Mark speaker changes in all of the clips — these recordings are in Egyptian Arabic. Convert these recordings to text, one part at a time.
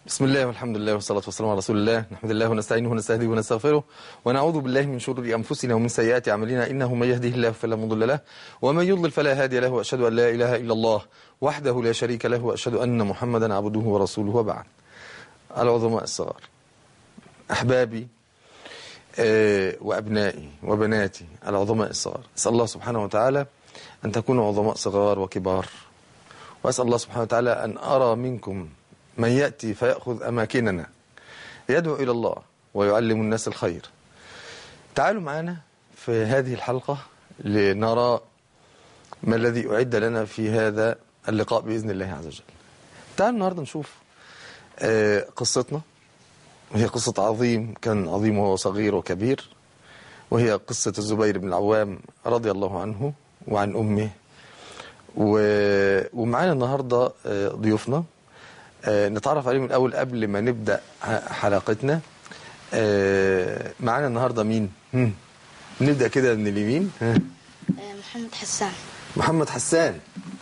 Speaker 1: بسم الله والحمد لله والصلاة والسلام على رسول الله نحمد الله ونستعينه ونستهديه ونستغفره ونعوذ بالله من شرور أنفسنا ومن سيئات أعمالنا إنه من يهده الله فلا مضل له ومن يضلل فلا هادي له وأشهد أن لا إله إلا الله وحده لا شريك له وأشهد أن محمدا عبده ورسوله وبعد العظماء الصغار أحبابي آه، وأبنائي وبناتي العظماء الصغار أسأل الله سبحانه وتعالى أن تكونوا عظماء صغار وكبار وأسأل الله سبحانه وتعالى أن أرى منكم من يأتي فيأخذ أماكننا يدعو إلى الله ويعلم الناس الخير تعالوا معنا في هذه الحلقة لنرى ما الذي أعد لنا في هذا اللقاء بإذن الله عز وجل تعالوا النهاردة نشوف آه، قصتنا وهي قصة عظيم كان عظيم وهو صغير وكبير وهي قصة الزبير بن العوام رضي الله عنه وعن أمه و... ومعانا النهاردة آه، ضيوفنا آه، نتعرف عليهم الأول قبل ما نبدأ ح- حلقتنا آه، معانا النهاردة مين؟ هم. نبدأ كده من اليمين ها.
Speaker 2: محمد حسان
Speaker 1: محمد حسان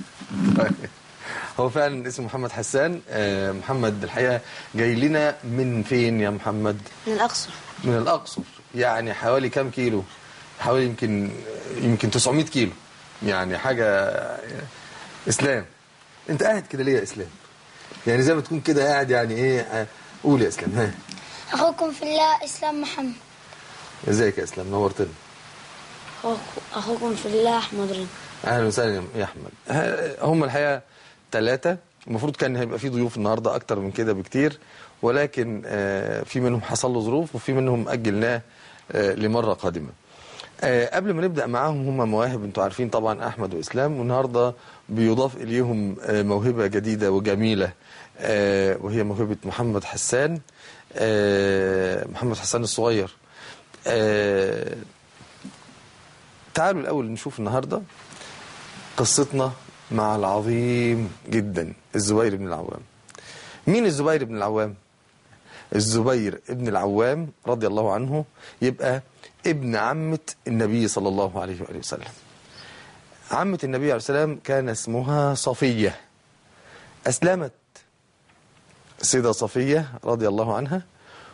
Speaker 1: هو فعلا اسمه محمد حسان آه، محمد الحقيقة جاي لنا من فين يا محمد؟
Speaker 2: من الأقصر
Speaker 1: من الأقصر يعني حوالي كام كيلو حوالي يمكن يمكن 900 كيلو يعني حاجة إسلام أنت قاعد كده ليه يا إسلام يعني زي ما تكون كده قاعد يعني إيه آه، قول يا إسلام ها
Speaker 2: أخوكم في الله إسلام محمد
Speaker 1: ازيك يا إسلام نورتنا
Speaker 2: أخوكم في الله أحمد رضا
Speaker 1: أهلا وسهلا يا- يا أحمد ها- هم الحقيقة ثلاثة المفروض كان هيبقى في ضيوف النهاردة أكتر من كده بكتير ولكن آه، في منهم حصل له ظروف وفي منهم أجلناه آه، لمرة قادمة آه، قبل ما نبدأ معاهم هم مواهب انتوا عارفين طبعا أحمد وإسلام والنهاردة بيضاف إليهم آه، موهبة جديدة وجميلة آه، وهي موهبة محمد حسان آه، محمد حسان الصغير آه، تعالوا الأول نشوف النهاردة قصتنا مع العظيم جدا الزبير بن العوام مين الزبير بن العوام الزبير ابن العوام رضي الله عنه يبقى ابن عمة النبي صلى الله عليه وآله وسلم عمة النبي عليه السلام كان اسمها صفية أسلمت السيدة صفية رضي الله عنها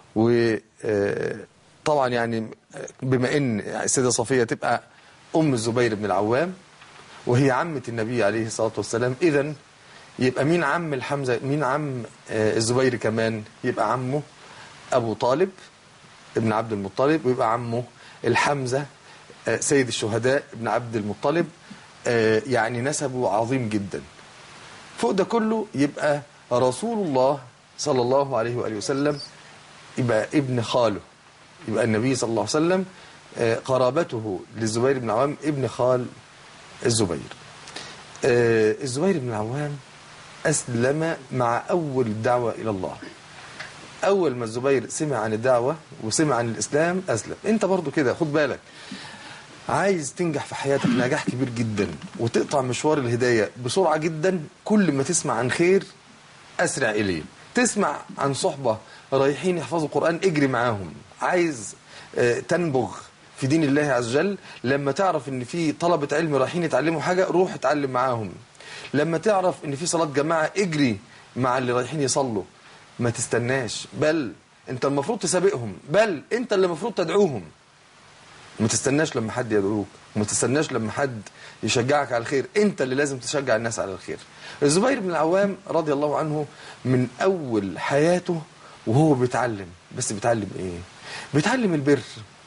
Speaker 1: وطبعا يعني بما ان السيدة صفية تبقى أم الزبير بن العوام وهي عمة النبي عليه الصلاة والسلام إذا يبقى مين عم الحمزة مين عم آه، الزبير كمان يبقى عمه أبو طالب ابن عبد المطلب ويبقى عمه الحمزة آه، سيد الشهداء ابن عبد المطلب آه، يعني نسبه عظيم جدا فوق ده كله يبقى رسول الله صلى الله عليه وآله وسلم يبقى ابن خاله يبقى النبي صلى الله عليه وسلم آه، قرابته للزبير بن عوام ابن خال الزبير آه، الزبير بن العوام أسلم مع أول دعوة إلى الله أول ما الزبير سمع عن الدعوة وسمع عن الإسلام أسلم أنت برضو كده خد بالك عايز تنجح في حياتك نجاح كبير جدا وتقطع مشوار الهداية بسرعة جدا كل ما تسمع عن خير أسرع إليه تسمع عن صحبة رايحين يحفظوا القرآن اجري معاهم عايز آه، تنبغ في دين الله عز وجل لما تعرف ان في طلبة علم رايحين يتعلموا حاجة روح اتعلم معاهم لما تعرف ان في صلاة جماعة اجري مع اللي رايحين يصلوا ما تستناش بل انت المفروض تسابقهم بل انت اللي المفروض تدعوهم ما تستناش لما حد يدعوك وما تستناش لما حد يشجعك على الخير انت اللي لازم تشجع الناس على الخير الزبير بن العوام رضي الله عنه من اول حياته وهو بيتعلم بس بيتعلم ايه بيتعلم البر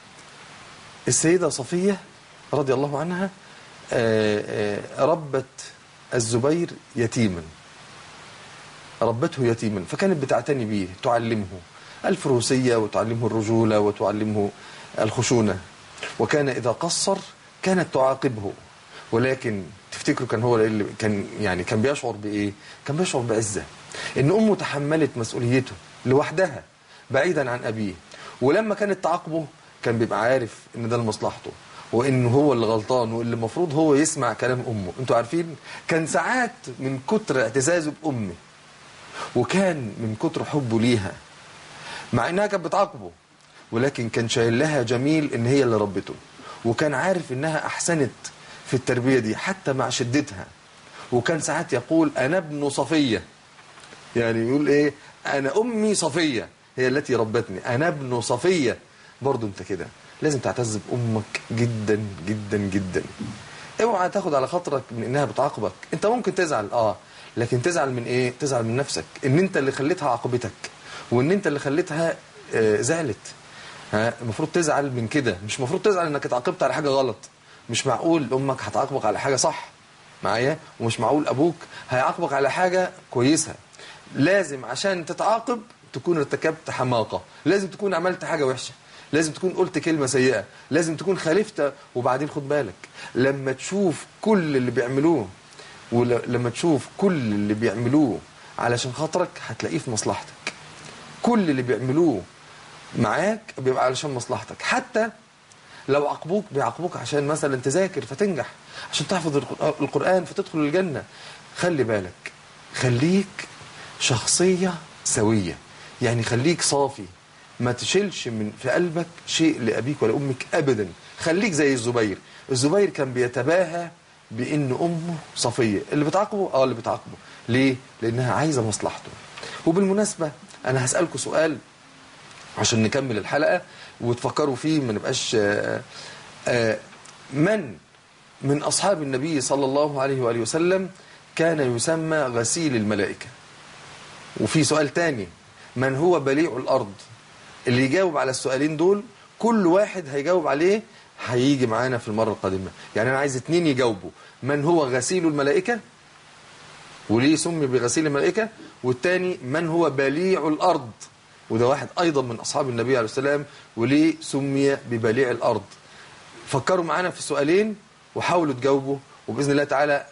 Speaker 1: السيدة صفية رضي الله عنها آه، آه، ربت الزبير يتيما ربته يتيما فكانت بتعتني بيه تعلمه الفروسية وتعلمه الرجولة وتعلمه الخشونة وكان إذا قصر كانت تعاقبه ولكن تفتكروا كان هو اللي كان يعني كان بيشعر بإيه كان بيشعر بعزة إن أمه تحملت مسؤوليته لوحدها بعيدا عن أبيه ولما كانت تعاقبه كان بيبقى عارف إن ده لمصلحته وإنه هو اللي غلطان واللي المفروض هو يسمع كلام أمه أنتوا عارفين كان ساعات من كتر اعتزازه بأمه وكان من كتر حبه ليها مع انها كانت بتعاقبه ولكن كان شايل لها جميل ان هي اللي ربته وكان عارف انها احسنت في التربية دي حتى مع شدتها وكان ساعات يقول انا ابن صفية يعني يقول ايه انا امي صفيه هي التي ربتني انا ابن صفيه برضو انت كده لازم تعتز بامك جدا جدا جدا اوعى تاخد على خاطرك من انها بتعاقبك انت ممكن تزعل اه لكن تزعل من ايه تزعل من نفسك ان انت اللي خليتها عاقبتك وان انت اللي خليتها آه زعلت ها المفروض تزعل من كده مش المفروض تزعل انك اتعاقبت على حاجه غلط مش معقول امك هتعاقبك على حاجه صح معايا ومش معقول ابوك هيعاقبك على حاجه كويسه لازم عشان تتعاقب تكون ارتكبت حماقه لازم تكون عملت حاجه وحشه لازم تكون قلت كلمه سيئه لازم تكون خالفت وبعدين خد بالك لما تشوف كل اللي بيعملوه ولما تشوف كل اللي بيعملوه علشان خاطرك هتلاقيه في مصلحتك كل اللي بيعملوه معاك بيبقى علشان مصلحتك حتى لو عاقبوك بيعاقبوك عشان مثلا تذاكر فتنجح عشان تحفظ القر- القرآن فتدخل الجنة خلي بالك خليك شخصية سوية يعني خليك صافي ما تشيلش من في قلبك شيء لأبيك ولا أمك أبدا خليك زي الزبير الزبير كان بيتباهى بأن أمه صفية اللي بتعاقبه اه اللي بتعاقبه ليه؟ لأنها عايزة مصلحته وبالمناسبة أنا هسألكوا سؤال عشان نكمل الحلقة وتفكروا فيه ما نبقاش آه، آه، من من أصحاب النبي صلى الله عليه وآله وسلم كان يسمى غسيل الملائكة وفي سؤال تاني من هو بليع الأرض اللي يجاوب على السؤالين دول كل واحد هيجاوب عليه هيجي معانا في المرة القادمة يعني أنا عايز اتنين يجاوبوا من هو غسيل الملائكة وليه سمي بغسيل الملائكة والتاني من هو بليع الأرض وده واحد أيضا من أصحاب النبي عليه السلام وليه سمي ببليع الأرض فكروا معانا في السؤالين وحاولوا تجاوبوا وبإذن الله تعالى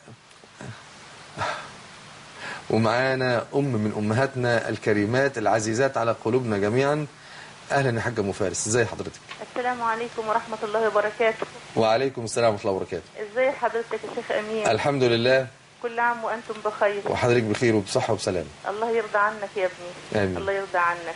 Speaker 1: ومعانا أم من أمهاتنا الكريمات العزيزات على قلوبنا جميعا أهلا يا حاجة مفارس ازي حضرتك
Speaker 3: السلام عليكم ورحمة الله وبركاته
Speaker 1: وعليكم السلام ورحمة الله وبركاته
Speaker 3: ازاي حضرتك يا شيخ أمين
Speaker 1: الحمد لله
Speaker 3: كل عام وأنتم بخير
Speaker 1: وحضرتك بخير وبصحة وبسلام
Speaker 3: الله يرضى عنك يا ابني
Speaker 1: آمين.
Speaker 3: الله يرضى عنك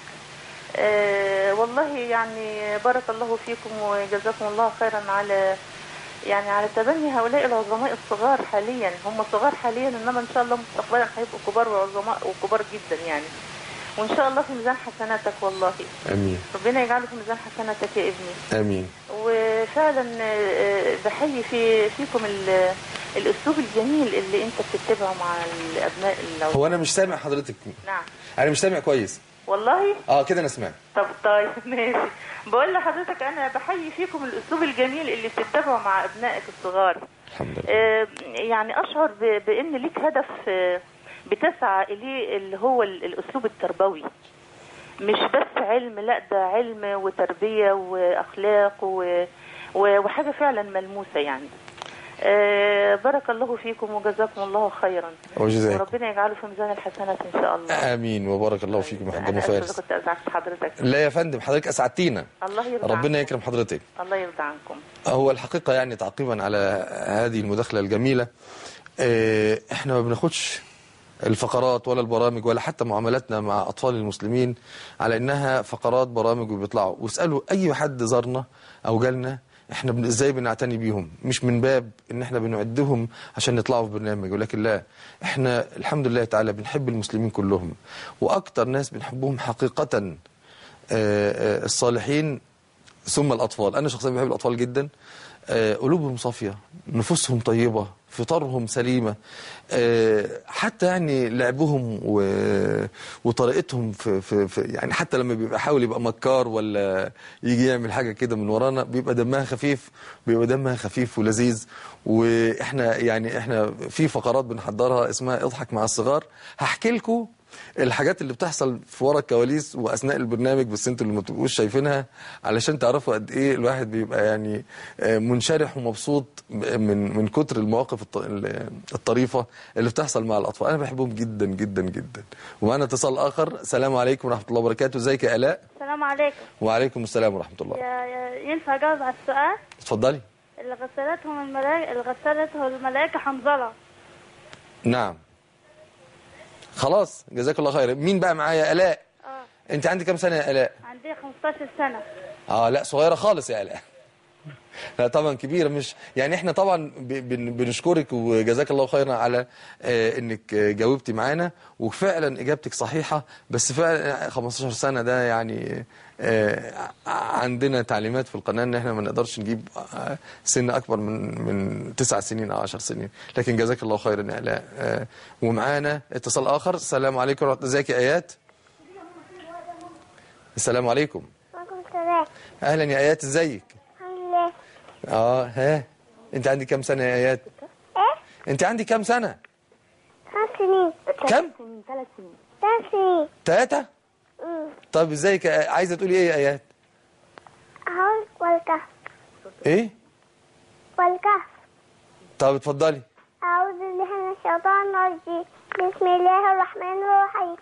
Speaker 3: آه والله يعني بارك الله فيكم وجزاكم الله خيرا على يعني على تبني هؤلاء العظماء الصغار حاليا هم صغار حاليا انما ان شاء الله مستقبلا هيبقوا كبار وعظماء وكبار جدا يعني وان شاء الله في ميزان حسناتك والله
Speaker 1: أمين
Speaker 3: ربنا يجعله في ميزان حسناتك يا ابني
Speaker 1: أمين
Speaker 3: وفعلا آه، بحيي في فيكم ال- الاسلوب الجميل اللي انت بتتبعه مع الابناء الأولاد.
Speaker 1: هو أنا مش سامع حضرتك
Speaker 3: نعم
Speaker 1: أنا مش سامع كويس
Speaker 3: والله
Speaker 1: اه كده أنا سمعت
Speaker 3: طب طيب ماشي بقول لحضرتك انا بحيي فيكم الاسلوب الجميل اللي بتتبعه مع ابنائك الصغار
Speaker 1: الحمد لله
Speaker 3: آه، يعني اشعر ب- بان ليك هدف آه، بتسعى اليه اللي هو ال- الاسلوب التربوي مش بس علم لا ده علم وتربيه واخلاق و- و- وحاجه فعلا ملموسه يعني آه، بارك الله فيكم وجزاكم الله خيرا
Speaker 1: وجزاكم.
Speaker 3: وربنا يجعله في ميزان الحسنات ان شاء الله
Speaker 1: آمين وبارك الله فيكم يا حاجة
Speaker 3: أنا آسفة
Speaker 1: مفارس
Speaker 3: كنت ازعجت حضرتك
Speaker 1: لا يا فندم حضرتك أسعدتينا
Speaker 3: الله يرضى
Speaker 1: ربنا
Speaker 3: عنكم.
Speaker 1: يكرم حضرتك
Speaker 3: الله يرضى عنكم
Speaker 1: هو الحقيقة يعني تعقيبا على هذه المداخلة الجميلة آه، احنا ما بناخدش الفقرات ولا البرامج ولا حتى معاملاتنا مع أطفال المسلمين على إنها فقرات برامج وبيطلعوا واسألوا أي حد زارنا أو جالنا احنا بن- ازاي بنعتني بيهم مش من باب ان احنا بنعدهم عشان يطلعوا في برنامج ولكن لا احنا الحمد لله تعالى بنحب المسلمين كلهم واكتر ناس بنحبهم حقيقة آه، آه، الصالحين ثم الأطفال أنا شخصيا بحب الأطفال جدا آه، قلوبهم صافية نفوسهم طيبة فطرهم سليمة آه، حتى يعني لعبهم و- وطريقتهم في, في, في يعني حتى لما بيبقى حاول يبقى مكار ولا يجي يعمل حاجة كده من ورانا بيبقى دمها خفيف بيبقى دمها خفيف ولذيذ واحنا يعني احنا في فقرات بنحضرها اسمها اضحك مع الصغار هحكي لكم الحاجات اللي بتحصل في ورا الكواليس واثناء البرنامج بس انتوا اللي ما تبقوش شايفينها علشان تعرفوا قد ايه الواحد بيبقى يعني آه، منشرح ومبسوط من من كتر المواقف الط- ال- الطريفه اللي بتحصل مع الاطفال انا بحبهم جدا جدا جدا ومعانا اتصال اخر السلام عليكم ورحمه الله وبركاته ازيك يا الاء
Speaker 4: السلام عليكم
Speaker 1: وعليكم السلام ورحمه الله
Speaker 4: يا يا- ينفع اجاوب على السؤال
Speaker 1: اتفضلي
Speaker 4: اللي غسلتهم الملائكة اللي غسلته الملائكة حنظلة
Speaker 1: نعم خلاص جزاك الله خير مين بقى معايا الاء
Speaker 4: اه
Speaker 1: انت عندك كام سنه يا الاء
Speaker 4: عندي 15 سنة
Speaker 1: اه لا صغيره خالص يا الاء لا طبعا كبيره مش يعني احنا طبعا ب- بن- بنشكرك وجزاك الله خيرا على آه، انك آه، جاوبتي معانا وفعلا اجابتك صحيحه بس فعلا 15 سنه ده يعني آه، عندنا تعليمات في القناه ان احنا ما نقدرش نجيب آه، سن اكبر من من تسع سنين او 10 سنين لكن جزاك الله خيرا يا الاء آه، ومعانا اتصال اخر السلام عليكم ورحمه الله ازيك يا ايات السلام عليكم
Speaker 4: وعليكم السلام
Speaker 1: اهلا يا ايات ازيك
Speaker 4: الحمد لله
Speaker 1: اه ها انت عندك كام سنه يا ايات
Speaker 4: ايه
Speaker 1: انت عندك كام سنه
Speaker 4: خمس سنين
Speaker 1: كم
Speaker 4: ثلاث سنين
Speaker 1: ثلاثه
Speaker 4: أمم.
Speaker 1: طب ازيك يا- عايزه تقولي ايه يا ايات
Speaker 4: أهو والكهف
Speaker 1: ايه
Speaker 4: والكهف
Speaker 1: طب اتفضلي
Speaker 4: أعوذ بالله من الشيطان الرجيم بسم الله الرحمن الرحيم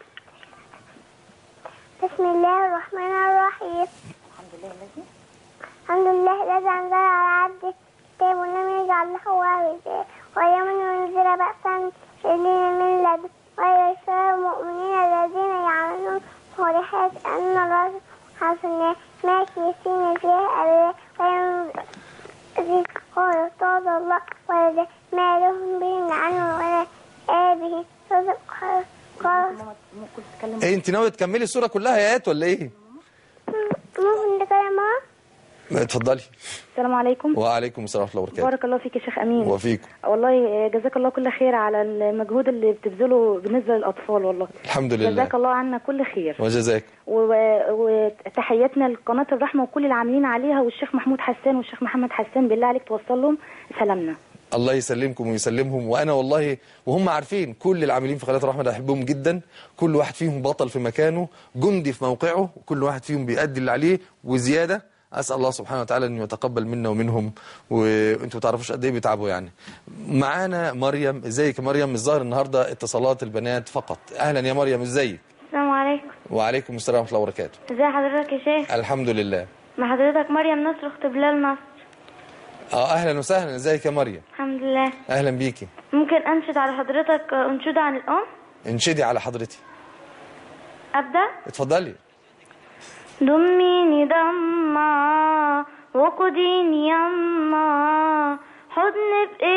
Speaker 4: بسم الله الرحمن الرحيم الحمد لله الذي أنزل على عبده الكتاب ولم يجعل له عوجا ويوم ينزل بأسا شديدا من لدن ويبشر المؤمنين الذين يعملون الصالحات أن الله حسنا ماكثين فيها أبدا ويوم قال طاب الله ولد ما لهم به من عنه ولا آبه صدق قال
Speaker 1: ايه انت ناويه تكملي الصوره كلها يا ايات ولا ايه
Speaker 4: ممكن تكلمها
Speaker 1: اتفضلي
Speaker 5: السلام عليكم
Speaker 1: وعليكم السلام ورحمه الله وبركاته
Speaker 5: بارك الله فيك يا شيخ امين
Speaker 1: وفيكم
Speaker 5: والله جزاك الله كل خير على المجهود اللي بتبذله بالنسبه للاطفال والله
Speaker 1: الحمد لله
Speaker 5: جزاك الله عنا كل خير
Speaker 1: وجزاك
Speaker 5: و- وتحياتنا لقناه الرحمه وكل العاملين عليها والشيخ محمود حسان والشيخ محمد حسان بالله عليك توصل لهم سلامنا
Speaker 1: الله يسلمكم ويسلمهم وانا والله وهم عارفين كل العاملين في قناه الرحمه ده احبهم جدا كل واحد فيهم بطل في مكانه جندي في موقعه وكل واحد فيهم بيأدي اللي عليه وزياده اسال الله سبحانه وتعالى انه يتقبل منا ومنهم وانتوا ما تعرفوش قد ايه بيتعبوا يعني معانا مريم ازيك يا مريم الظاهر النهارده اتصالات البنات فقط اهلا يا مريم ازيك
Speaker 4: السلام عليكم
Speaker 1: وعليكم السلام ورحمه الله وبركاته
Speaker 4: ازي حضرتك يا شيخ
Speaker 1: الحمد لله
Speaker 4: مع حضرتك مريم نصر اخت بلال نصر
Speaker 1: اه اهلا وسهلا ازيك يا مريم
Speaker 4: الحمد لله
Speaker 1: اهلا بيكي
Speaker 4: ممكن انشد على حضرتك انشودة عن الام
Speaker 1: انشدي على حضرتي
Speaker 4: ابدا
Speaker 1: اتفضلي
Speaker 4: ضميني ضمة وخديني يما حضن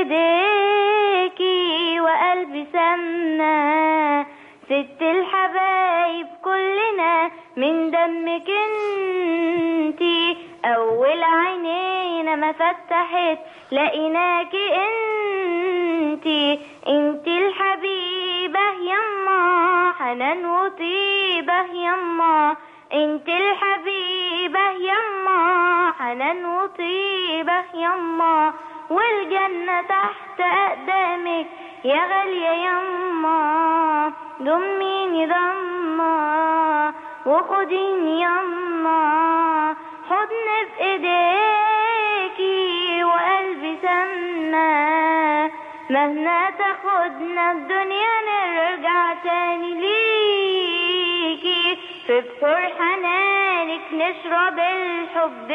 Speaker 4: بإيديكي وقلبي سمنة ست الحبايب كلنا من دمك انتي أول عينينا ما فتحت لقيناكي انتي انتي الحبيبة يما حنان وطيبة يما انت الحبيبة يما حنان وطيبة يما والجنة تحت أقدامك يا غالية يما ضميني ضمة وخديني يما حضن بإيديكي وقلبي سمنة مهما تاخدنا الدنيا نرجع تاني ليكي في بحور حنانك نشرب الحب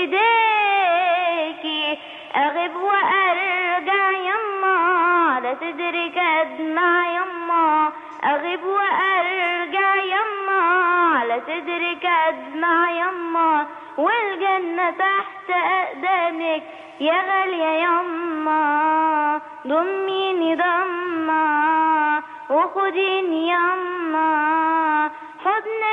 Speaker 4: بإيديكي أغيب وأرجع يما على صدرك أدمع يما أغيب وأرجع يما على صدرك أدمع يما والجنة تحت أقدامك يا غالية يما ضميني ضمة وخديني يما حضن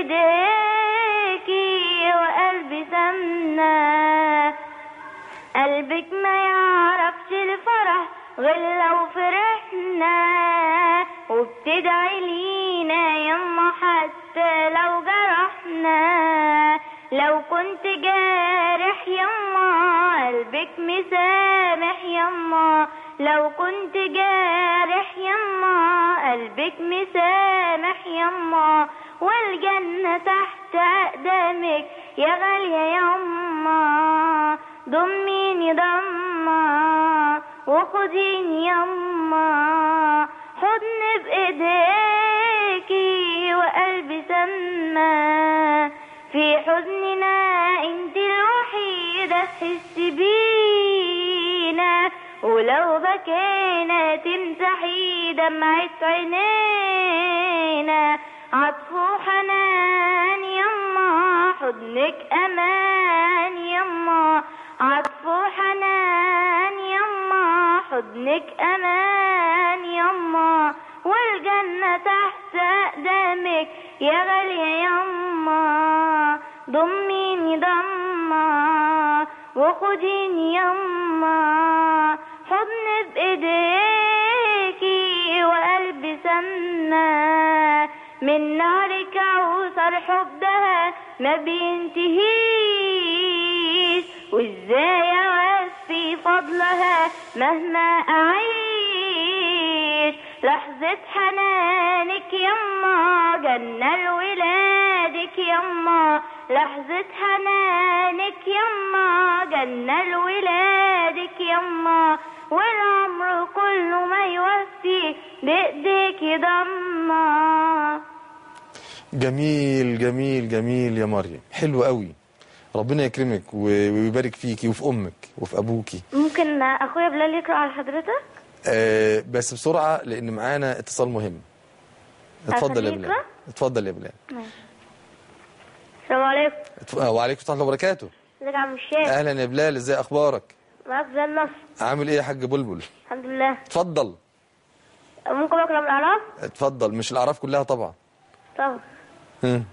Speaker 4: بإيديكي وقلبي سمنة قلبك ما يعرفش الفرح غير لو فرحنا وبتدعي لينا يما حتى لو جرحنا لو كنت جارح يما قلبك مسامح يما لو كنت جارح يما قلبك مسامح يما والجنة تحت أقدامك يا غالية يما ضميني ضمة وخديني يما حضن بإيديكي وقلبي سما في حزننا انت الوحيدة تحس بينا ولو بكينا تمسحي دمعة عينينا عطف وحنان يما حضنك امان يما عطف
Speaker 6: يا غالية يما ضميني ضما وخديني يما حضن بإيديكي وقلبي سنة من نار كوثر حبها ما بينتهيش وازاي اوفي فضلها مهما اعيش لحظة حنانك يما جنة لولادك يما لحظة حنانك يما جنة لولادك يما والعمر كله ما يوفي بإيديك ضمه
Speaker 1: جميل جميل جميل يا مريم حلو قوي ربنا يكرمك و- ويبارك فيكي وفي امك وفي ابوكي
Speaker 6: ممكن اخويا بلال يقرا على حضرتك
Speaker 1: آه بس بسرعه لان معانا اتصال مهم اتفضل يا
Speaker 6: أخليه
Speaker 1: بلال
Speaker 6: يقرأ؟
Speaker 1: اتفضل يا بلال
Speaker 6: السلام عليكم
Speaker 1: اتف- آه، وعليكم السلام ورحمه الله وبركاته
Speaker 6: ازيك يا عم الشيخ
Speaker 1: اهلا يا بلال ازاي اخبارك
Speaker 6: معاك زي النصر
Speaker 1: عامل ايه يا حاج بلبل
Speaker 6: الحمد لله
Speaker 1: اتفضل
Speaker 6: ممكن اقرا من الاعراف
Speaker 1: اتفضل مش الاعراف كلها طبعا
Speaker 6: طبعا
Speaker 1: هم.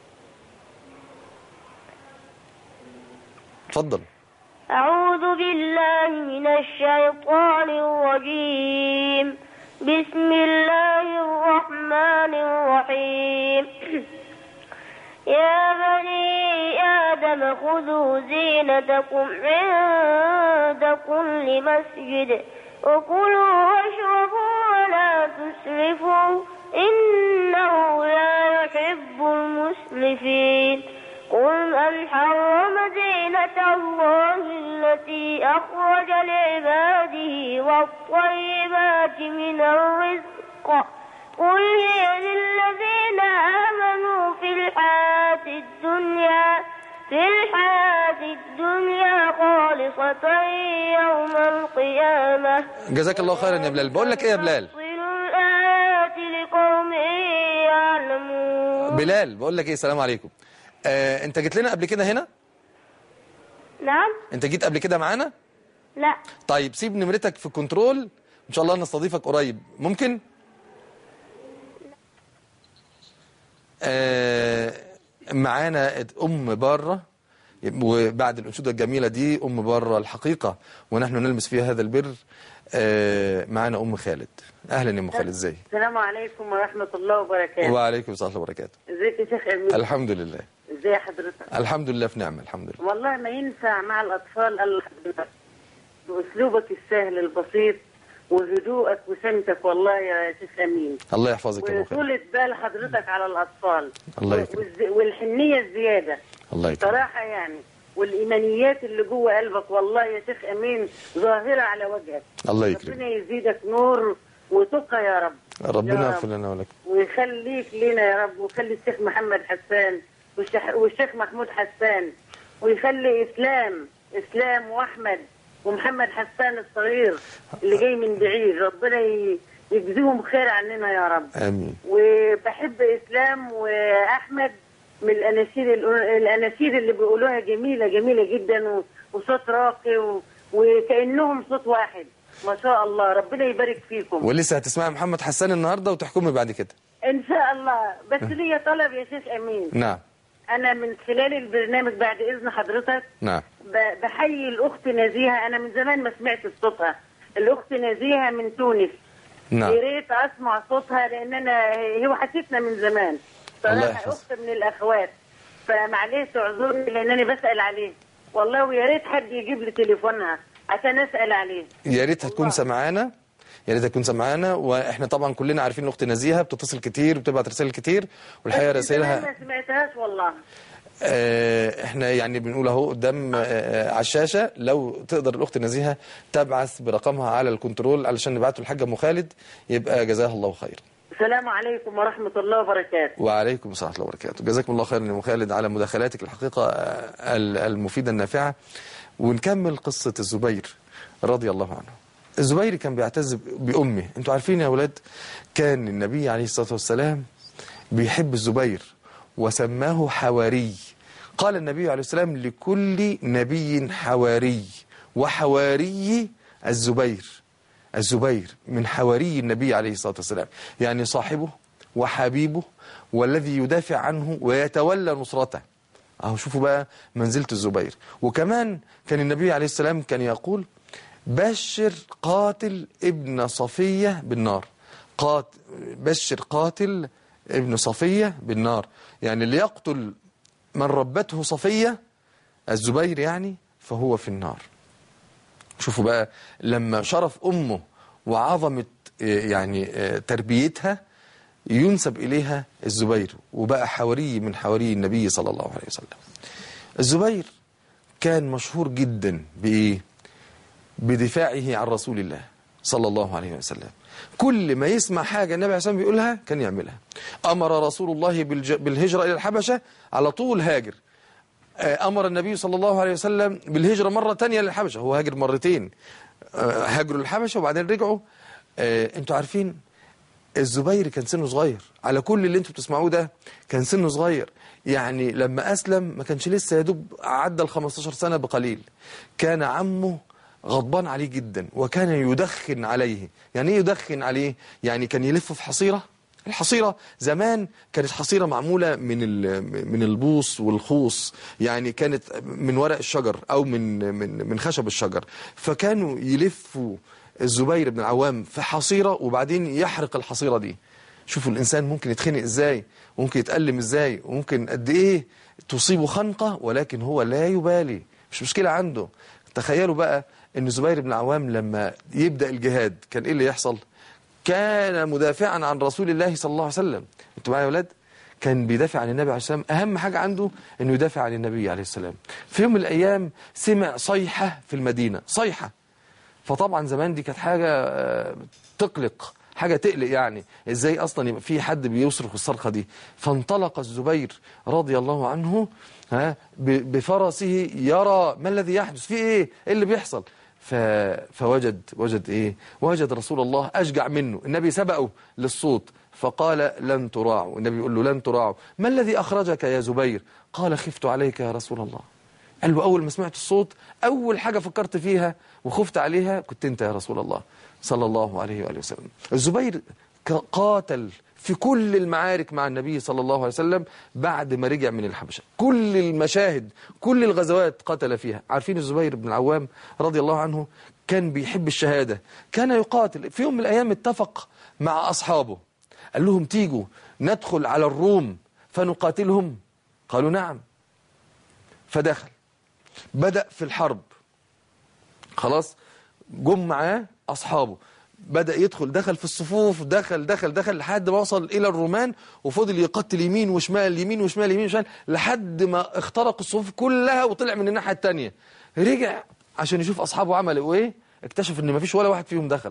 Speaker 1: اتفضل
Speaker 6: أعوذ بالله من الشيطان الرجيم بسم الله الرحمن الرحيم يا بني آدم خذوا زينتكم عند كل مسجد وكلوا واشربوا ولا تسرفوا إنه لا يحب المسرفين قل من حرم زينة الله التي أخرج لعباده والطيبات من الرزق قل هي للذين آمنوا في الحياة الدنيا في الحياة الدنيا خالصة يوم القيامة
Speaker 1: جزاك الله خيرا يا بلال بقول لك ايه يا بلال
Speaker 6: نفصل الآيات لقوم يعلمون
Speaker 1: بلال بقول لك ايه السلام عليكم آه انت جيت لنا قبل كده هنا
Speaker 6: نعم
Speaker 1: انت جيت قبل كده معانا
Speaker 6: لا
Speaker 1: طيب سيب نمرتك في كنترول ان شاء الله نستضيفك قريب ممكن آه معانا ام باره وبعد الانشوده الجميله دي ام باره الحقيقه ونحن نلمس فيها هذا البر آه معانا ام خالد اهلا يا ام خالد ازاي
Speaker 7: السلام عليكم ورحمة الله وبركاته
Speaker 1: وعليكم السلام ورحمه الله وبركاته
Speaker 7: ازيك يا شيخ أمين
Speaker 1: الحمد لله
Speaker 7: ازي حضرتك
Speaker 1: الحمد لله في نعمه الحمد لله
Speaker 7: والله ما ينفع مع الأطفال الله يحفظك. بأسلوبك السهل البسيط وهدوءك وسمتك والله يا شيخ أمين
Speaker 1: الله يحفظك يا ام خالد
Speaker 7: وطولة بال حضرتك على الأطفال
Speaker 1: الله
Speaker 7: و-
Speaker 1: يكرمك.
Speaker 7: والز- والحنية الزيادة
Speaker 1: الله يكرمك
Speaker 7: صراحة يعني والإيمانيات اللي جوه قلبك والله يا شيخ أمين ظاهرة على وجهك
Speaker 1: الله يكرمك
Speaker 7: ربنا يزيدك نور وتقى يا رب
Speaker 1: ربنا
Speaker 7: يا
Speaker 1: يغفر
Speaker 7: رب.
Speaker 1: لنا ولكم
Speaker 7: ويخليك لنا يا رب ويخلي الشيخ محمد حسان والشيخ, والشيخ محمود حسان ويخلي اسلام اسلام واحمد ومحمد حسان الصغير اللي جاي من بعيد ربنا ي- يجزيهم خير عننا يا رب
Speaker 1: امين
Speaker 7: وبحب اسلام واحمد من الاناشيد الاناشيد اللي بيقولوها جميله جميله جدا و- وصوت راقي و- وكانهم صوت واحد ما شاء الله ربنا يبارك فيكم
Speaker 1: ولسه هتسمعي محمد حسان النهارده وتحكمي بعد كده
Speaker 7: ان شاء الله بس ليا طلب يا شيخ امين
Speaker 1: نعم
Speaker 7: انا من خلال البرنامج بعد اذن حضرتك
Speaker 1: نعم
Speaker 7: ب- بحيي الاخت نزيهه انا من زمان ما سمعت صوتها الاخت نزيهه من تونس
Speaker 1: نعم
Speaker 7: يا ريت اسمع صوتها لان انا هي وحشتنا من زمان
Speaker 1: الله
Speaker 7: صراحه
Speaker 1: يحفظها.
Speaker 7: اخت من الاخوات فمعلش اعذرني لانني بسال عليه والله ويا ريت حد يجيب لي تليفونها عشان اسال عليه
Speaker 1: يا ريت هتكون سمعانا يا ريت هتكون سمعانا واحنا طبعا كلنا عارفين الاخت نزيهه بتتصل كتير وبتبعت رسائل كتير والحقيقه
Speaker 7: بس زمان
Speaker 1: رسائلها
Speaker 7: ما سمعتهاش والله
Speaker 1: آه، احنا يعني بنقول اهو قدام آه، آه، على الشاشه لو تقدر الاخت نزيهه تبعث برقمها على الكنترول علشان نبعته للحاج ام خالد يبقى جزاها الله خير
Speaker 7: السلام عليكم ورحمه الله وبركاته
Speaker 1: وعليكم السلام ورحمه الله وبركاته جزاكم الله خيرا يا ام خالد على مداخلاتك الحقيقه آه، ال- المفيده النافعه ونكمل قصه الزبير رضي الله عنه الزبير كان بيعتز بامه انتوا عارفين يا اولاد كان النبي عليه الصلاه والسلام بيحب الزبير وسماه حواري قال النبي عليه السلام لكل نبي حواري وحواري الزبير الزبير من حواري النبي عليه الصلاة والسلام يعني صاحبه وحبيبه والذي يدافع عنه ويتولى نصرته اهو شوفوا بقى منزلة الزبير وكمان كان النبي عليه السلام كان يقول بشر قاتل ابن صفية بالنار قات بشر قاتل ابن صفية بالنار يعني اللي يقتل من ربته صفية الزبير يعني فهو في النار شوفوا بقى لما شرف أمه وعظمة آه، يعني آه، تربيتها ينسب إليها الزبير وبقى حواري من حواري النبي صلى الله عليه وسلم الزبير كان مشهور جدا بإيه؟ بدفاعه عن رسول الله صلى الله عليه وسلم كل ما يسمع حاجة النبي عليه الصلاة والسلام بيقولها كان يعملها أمر رسول الله بالج- بالهجرة إلى الحبشة على طول هاجر آه، أمر النبي صلى الله عليه وسلم بالهجرة مرة تانية للحبشة هو هاجر مرتين آه، هاجروا للحبشة وبعدين رجعوا آه، انتوا عارفين الزبير كان سنه صغير على كل اللي انتوا بتسمعوه ده كان سنه صغير يعني لما أسلم ما كانش لسه يدوب عدى ال 15 سنة بقليل كان عمه غضبان عليه جدا وكان يدخن عليه يعني ايه يدخن عليه يعني كان يلف في حصيرة الحصيرة زمان كانت حصيرة معمولة من ال- من البوص والخوص يعني كانت من ورق الشجر أو من من من خشب الشجر فكانوا يلفوا الزبير بن العوام في حصيرة وبعدين يحرق الحصيرة دي شوفوا الإنسان ممكن يتخنق إزاي وممكن يتألم إزاي وممكن قد إيه تصيبه خنقة ولكن هو لا يبالي مش مشكلة عنده تخيلوا بقى ان الزبير بن العوام لما يبدأ الجهاد كان ايه اللي يحصل كان مدافعا عن رسول الله صلى الله عليه وسلم انتوا معايا يا ولاد كان بيدافع عن النبي عليه السلام اهم حاجة عنده انه يدافع عن النبي عليه السلام في يوم من الايام سمع صيحة في المدينة صيحة فطبعا زمان دي كانت حاجة آه، تقلق حاجة تقلق يعني ازاي اصلا يبقى في حد بيصرخ الصرخة دي فانطلق الزبير رضي الله عنه ها ب- بفرسه يرى ما الذي يحدث في ايه ايه اللي بيحصل ف... فوجد وجد ايه وجد رسول الله اشجع منه النبي سبقه للصوت فقال لن تراعوا النبي يقول له لن تراعوا ما الذي اخرجك يا زبير قال خفت عليك يا رسول الله قال له أول ما سمعت الصوت أول حاجة فكرت فيها وخفت عليها كنت أنت يا رسول الله صلى الله عليه وآله وسلم الزبير ك- قاتل في كل المعارك مع النبي صلى الله عليه وسلم بعد ما رجع من الحبشة كل المشاهد كل الغزوات قتل فيها عارفين الزبير بن العوام رضي الله عنه كان بيحب الشهادة كان يقاتل في يوم من الأيام اتفق مع أصحابه قال لهم تيجوا ندخل على الروم فنقاتلهم قالوا نعم فدخل بدأ في الحرب خلاص جم معاه أصحابه بدأ يدخل دخل في الصفوف دخل دخل دخل لحد ما وصل إلى الرومان وفضل يقتل يمين وشمال يمين وشمال يمين وشمال لحد ما اخترق الصفوف كلها وطلع من الناحية التانية رجع عشان يشوف أصحابه عملوا إيه اكتشف إن مفيش ولا واحد فيهم دخل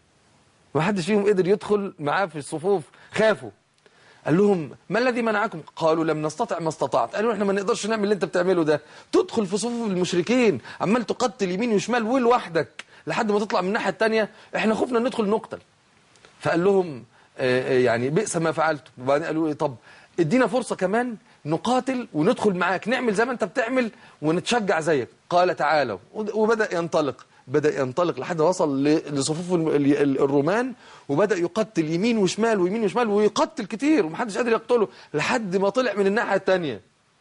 Speaker 1: ما حدش فيهم قدر يدخل معاه في الصفوف خافوا قال لهم ما الذي منعكم قالوا لم نستطع ما استطعت قالوا احنا ما نقدرش نعمل اللي انت بتعمله ده تدخل في صفوف المشركين عمال تقتل يمين وشمال ولوحدك لحد ما تطلع من الناحيه الثانيه احنا خفنا ندخل نقتل فقال لهم آه، آه، يعني بئس ما فعلتم وبعدين قالوا ايه طب ادينا فرصه كمان نقاتل وندخل معاك نعمل زي ما انت بتعمل ونتشجع زيك قال تعالوا وبدا ينطلق بدأ ينطلق لحد ما وصل ل- لصفوف الم- ال- ال- الرومان وبدأ يقتل يمين وشمال ويمين وشمال ويقتل كتير ومحدش قادر يقتله لحد ما طلع من الناحية التانية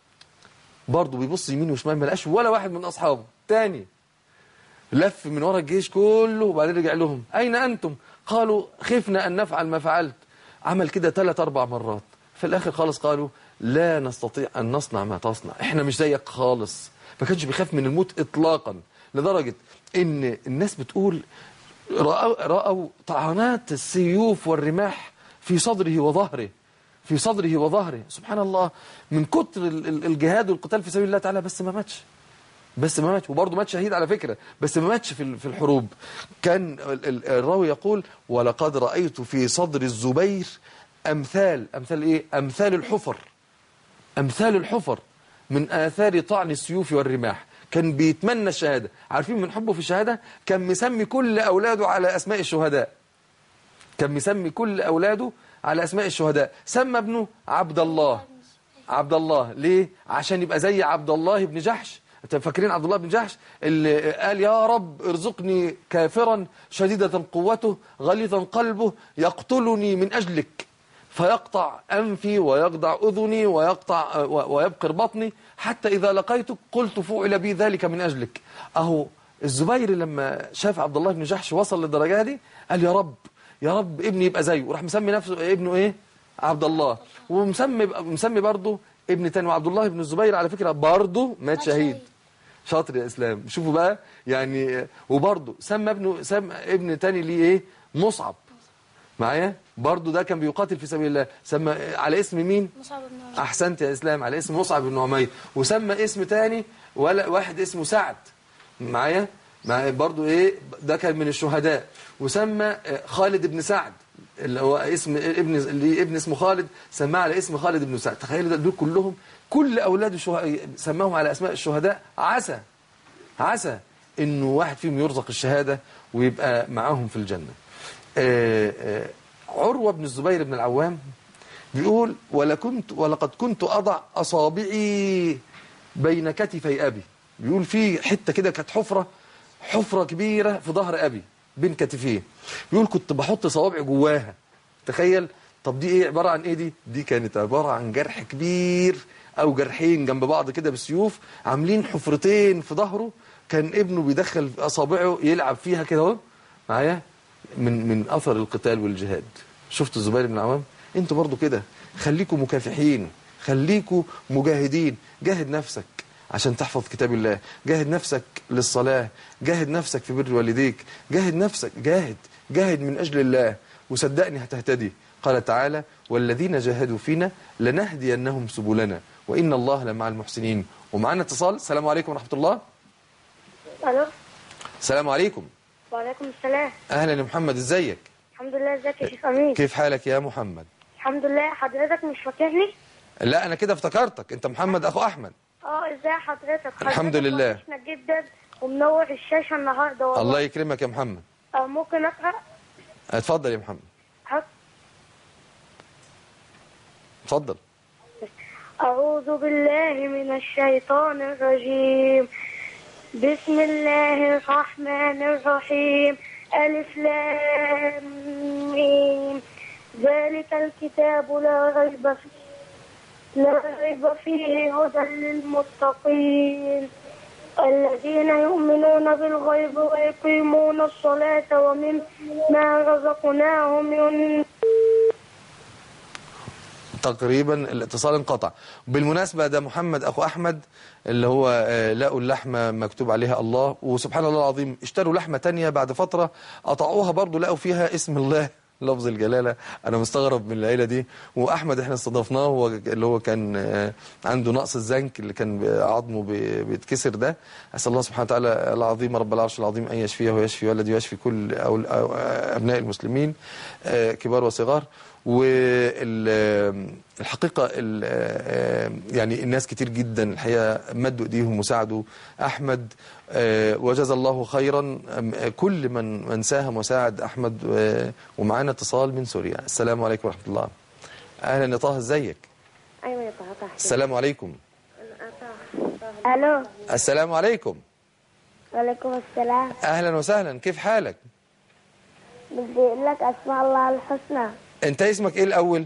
Speaker 1: برضه بيبص يمين وشمال ما لقاش ولا واحد من أصحابه تاني لف من ورا الجيش كله وبعدين رجع لهم أين أنتم قالوا خفنا أن نفعل ما فعلت عمل كده ثلاث أربع مرات في الآخر خالص قالوا لا نستطيع أن نصنع ما تصنع إحنا مش زيك خالص ما كانش بيخاف من الموت إطلاقا لدرجة إن الناس بتقول رأوا, رأوا طعنات السيوف والرماح في صدره وظهره في صدره وظهره سبحان الله من كتر ال- ال- الجهاد والقتال في سبيل الله تعالى بس ما ماتش بس ما ماتش وبرضه مات شهيد على فكرة بس ما ماتش في ال- في الحروب كان ال- ال- الراوي يقول ولقد رأيت في صدر الزبير أمثال أمثال إيه أمثال الحفر أمثال الحفر من آثار طعن السيوف والرماح كان بيتمنى الشهادة عارفين من حبه في الشهادة كان مسمي كل أولاده على أسماء الشهداء كان مسمي كل أولاده على أسماء الشهداء سمى ابنه عبد الله عبد الله ليه؟ عشان يبقى زي عبد الله بن جحش انت فاكرين عبد الله بن جحش اللي قال يا رب ارزقني كافرا شديدة قوته غليظا قلبه يقتلني من أجلك فيقطع أنفي ويقطع أذني ويقطع و- ويبقر بطني حتى إذا لقيتك قلت فعل بي ذلك من أجلك أهو الزبير لما شاف عبد الله بن جحش وصل للدرجة دي قال يا رب يا رب ابني يبقى زيه وراح مسمي نفسه ابنه ايه عبد الله ومسمي مسمي برضه ابن تاني وعبد الله بن الزبير على فكرة برضه مات شهيد شاطر يا اسلام شوفوا بقى يعني وبرضه سمى ابنه سمى ابن تاني ليه ايه مصعب معايا برضه ده كان بيقاتل في سبيل الله سمى على اسم مين
Speaker 2: مصعب بن عمير
Speaker 1: احسنت يا اسلام على اسم مصعب بن عمير وسمى اسم تاني ولا واحد اسمه سعد معايا مع برضو ايه ده كان من الشهداء وسمى آه، خالد بن سعد اللي هو اسم ابن اللي ابن اسمه خالد سماه على اسم خالد بن سعد تخيلوا ده- دول كلهم كل اولاد الشهداء سماهم على اسماء الشهداء عسى عسى انه واحد فيهم يرزق الشهاده ويبقى معاهم في الجنه آه، آه، عروه بن الزبير بن العوام بيقول ولكنت ولقد كنت اضع اصابعي بين كتفي ابي بيقول في حته كده كانت حفره حفره كبيره في ظهر ابي بين كتفيه بيقول كنت بحط صوابعي جواها تخيل طب دي ايه عباره عن ايه دي دي كانت عباره عن جرح كبير او جرحين جنب بعض كده بالسيوف عاملين حفرتين في ظهره كان ابنه بيدخل اصابعه يلعب فيها كده اهو معايا من من اثر القتال والجهاد شفتوا الزبير بن العوام انتوا برضو كده خليكوا مكافحين خليكوا مجاهدين جاهد نفسك عشان تحفظ كتاب الله جاهد نفسك للصلاة جاهد نفسك في بر والديك جاهد نفسك جاهد جاهد من أجل الله وصدقني هتهتدي قال تعالى والذين جاهدوا فينا لنهدينهم سبلنا وإن الله لمع المحسنين ومعنا اتصال السلام عليكم ورحمة الله
Speaker 6: الو
Speaker 1: السلام عليكم
Speaker 6: وعليكم السلام
Speaker 1: أهلا يا محمد ازيك
Speaker 6: الحمد لله ازيك يا شيخ امين
Speaker 1: كيف حالك يا محمد
Speaker 6: الحمد لله حضرتك مش فاكرني
Speaker 1: لا أنا كده افتكرتك أنت محمد أخو أحمد
Speaker 6: اه ازاي حضرتك
Speaker 1: الحمد
Speaker 6: حضرتك
Speaker 1: لله.
Speaker 6: وحشنا جدا ومنور الشاشه النهارده والله
Speaker 1: الله يكرمك يا محمد
Speaker 6: آه ممكن اقرا
Speaker 1: اتفضل يا محمد
Speaker 6: حط
Speaker 1: اتفضل
Speaker 6: أعوذ بالله من الشيطان الرجيم بسم الله الرحمن الرحيم ألف لام ميم ذلك الكتاب لا ريب فيه لا ريب فيه هدى للمتقين الذين يؤمنون بالغيب ويقيمون الصلاة ومما رزقناهم ينفقون
Speaker 1: تقريبا الاتصال انقطع بالمناسبة ده محمد أخو أحمد اللي هو آه، لقوا اللحمة مكتوب عليها الله وسبحان الله العظيم اشتروا لحمة تانية بعد فترة قطعوها برضو لقوا فيها اسم الله لفظ الجلالة أنا مستغرب من العيلة دي وأحمد احنا استضفناه هو اللي هو كان آه، عنده نقص الزنك اللي كان عظمه بي- بيتكسر ده أسأل الله سبحانه وتعالى العظيم رب العرش العظيم أن يشفيه ويشفي والذي يشفي كل أو أو أبناء المسلمين آه، كبار وصغار والحقيقة يعني الناس كتير جدا الحقيقة مدوا ايديهم وساعدوا أحمد آه، وجزا الله خيرا آم، آه، كل من من ساهم وساعد أحمد آه، ومعانا اتصال من سوريا السلام عليكم ورحمة الله أهلا يا طه ازيك
Speaker 6: أيوة يا طه
Speaker 1: السلام عليكم
Speaker 4: الو
Speaker 1: السلام عليكم
Speaker 4: وعليكم السلام
Speaker 1: أهلا وسهلا كيف حالك
Speaker 4: بدي اقول لك اسماء الله الحسنى
Speaker 1: أنت اسمك إيه الأول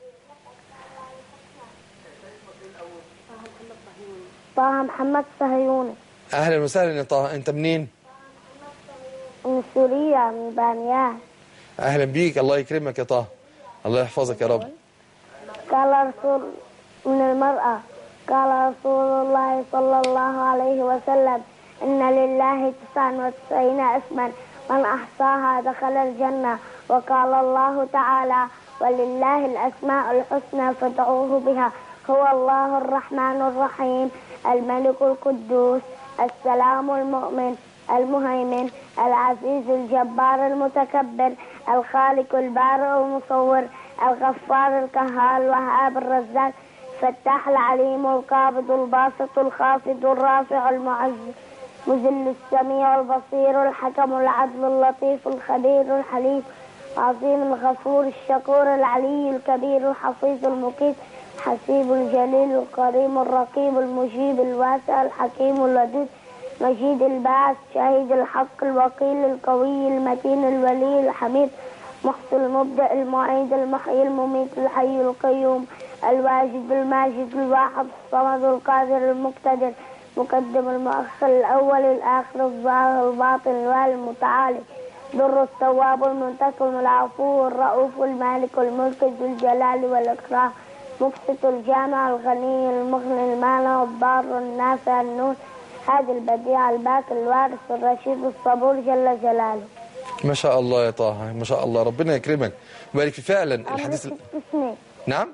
Speaker 4: طه محمد صهيوني
Speaker 1: أهلا وسهلا يا طه أنت منين
Speaker 4: من سوريا من بانيان
Speaker 1: أهلا بيك الله يكرمك يا طه الله يحفظك يا رب
Speaker 4: قال رسول من المرأة قال رسول الله صلى الله عليه وسلم إن لله تسعا وتسعين اسما من أحصاها دخل الجنة وقال الله تعالى ولله الأسماء الحسنى فادعوه بها هو الله الرحمن الرحيم الملك القدوس السلام المؤمن المهيمن العزيز الجبار المتكبر الخالق البارئ المصور الغفار القهار الوهاب الرزاق فتاح العليم القابض الباسط الخافض الرافع المعز مذل السميع البصير الحكم العدل اللطيف الخبير الحليم عظيم الغفور الشكور العلي الكبير الحفيظ المقيت حسيب الجليل الكريم الرقيب المجيب الواسع الحكيم اللدود مجيد البعث شهيد الحق الوكيل القوي المتين الولي الحميد محصي المبدع المعيد المحيي المميت الحي القيوم الواجد الماجد الواحد الصمد القادر المقتدر مقدم المؤخر الأول الآخر الظاهر الباطن الوالي المتعالي در التواب المنتقم العفو الرؤوف المالك الملك ذو الجلال والإكرام مقسط الجامع الغني المغني المانع الضار النافع النور هذا البديع الباقي الوارث الرشيد الصبور جل جلاله
Speaker 1: ما شاء الله يا طه ما شاء الله ربنا يكرمك وبارك في فعلا الحديث
Speaker 4: أمر ست سنين
Speaker 1: نعم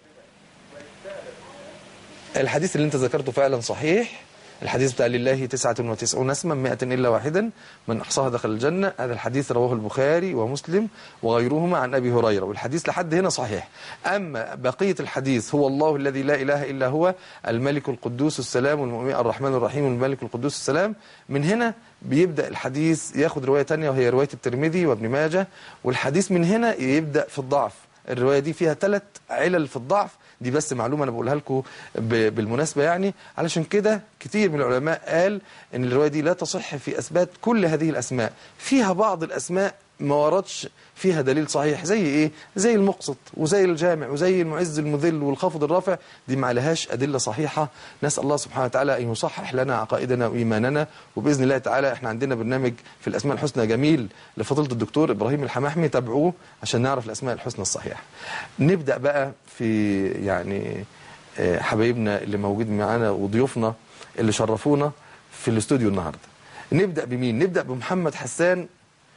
Speaker 1: الحديث اللي انت ذكرته فعلا صحيح الحديث بتاع لله تسعة وتسعون اسما مائة إلا واحدا من أحصاها دخل الجنة هذا الحديث رواه البخاري ومسلم وغيرهما عن أبي هريرة والحديث لحد هنا صحيح أما بقية الحديث هو الله الذي لا إله إلا هو الملك القدوس السلام المؤمن الرحمن الرحيم الملك القدوس السلام من هنا بيبدأ الحديث ياخد رواية تانية وهي رواية الترمذي وابن ماجه والحديث من هنا يبدأ في الضعف الرواية دي فيها ثلاث علل في الضعف دي بس معلومة أنا بقولها لكم ب- بالمناسبة يعني علشان كده كتير من العلماء قال إن الرواية دي لا تصح في أثبات كل هذه الأسماء فيها بعض الأسماء ما وردش فيها دليل صحيح زي ايه زي المقسط وزي الجامع وزي المعز المذل والخافض الرافع دي ما لهاش ادله صحيحه نسال الله سبحانه وتعالى ان يصحح لنا عقائدنا وايماننا وباذن الله تعالى احنا عندنا برنامج في الاسماء الحسنى جميل لفضيله الدكتور ابراهيم الحماحمي تابعوه عشان نعرف الاسماء الحسنى الصحيحه نبدا بقى في يعني آه، حبايبنا اللي موجودين معانا وضيوفنا اللي شرفونا في الاستوديو النهارده نبدا بمين نبدا بمحمد حسان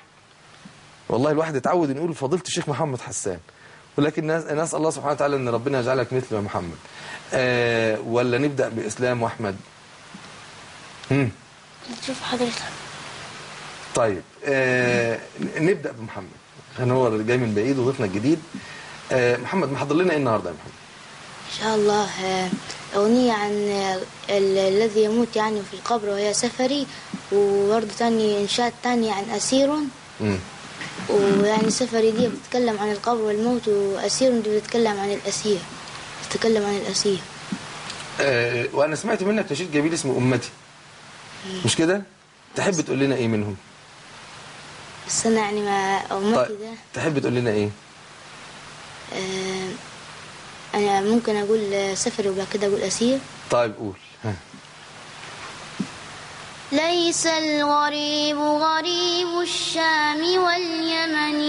Speaker 1: والله الواحد اتعود ان يقول فضيله الشيخ محمد حسان ولكن نس- نسال الله سبحانه وتعالى ان ربنا يجعلك مثل يا محمد آه ولا نبدا باسلام واحمد هم.
Speaker 2: شوف حضرتك
Speaker 1: طيب آه نبدا بمحمد عشان هو اللي جاي من بعيد وضيفنا الجديد آه محمد محضر لنا ايه النهارده يا محمد
Speaker 2: إن شاء الله آه، أغنية عن آه، ال- الذي يموت يعني في القبر وهي سفري وبرضه تاني إنشاء تاني عن أسير
Speaker 1: مم.
Speaker 2: ويعني سفري دي بتتكلم عن القبر والموت وأسير دي بتتكلم عن الأسير بتتكلم عن الأسير
Speaker 1: آه وانا سمعت منك نشيد جميل اسمه امتي مش كده تحب تقول لنا ايه منهم
Speaker 2: بس أنا يعني ما أمتي
Speaker 1: طيب
Speaker 2: ده
Speaker 1: تحب تقول لنا ايه
Speaker 2: آه، أنا ممكن أقول آه، سفري وبعد كده أقول أسير
Speaker 1: طيب قول ها.
Speaker 2: ليس الغريب غريب الشام واليمن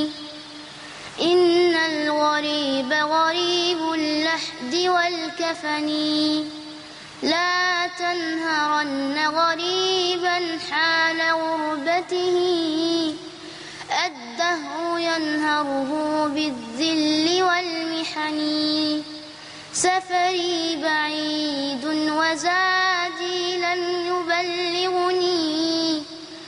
Speaker 2: إن الغريب غريب اللحد والكفن لا تنهرن غريبا حال غربته الدهر ينهره بالذل والمحن سفري بعيد وزادي لن يبلغني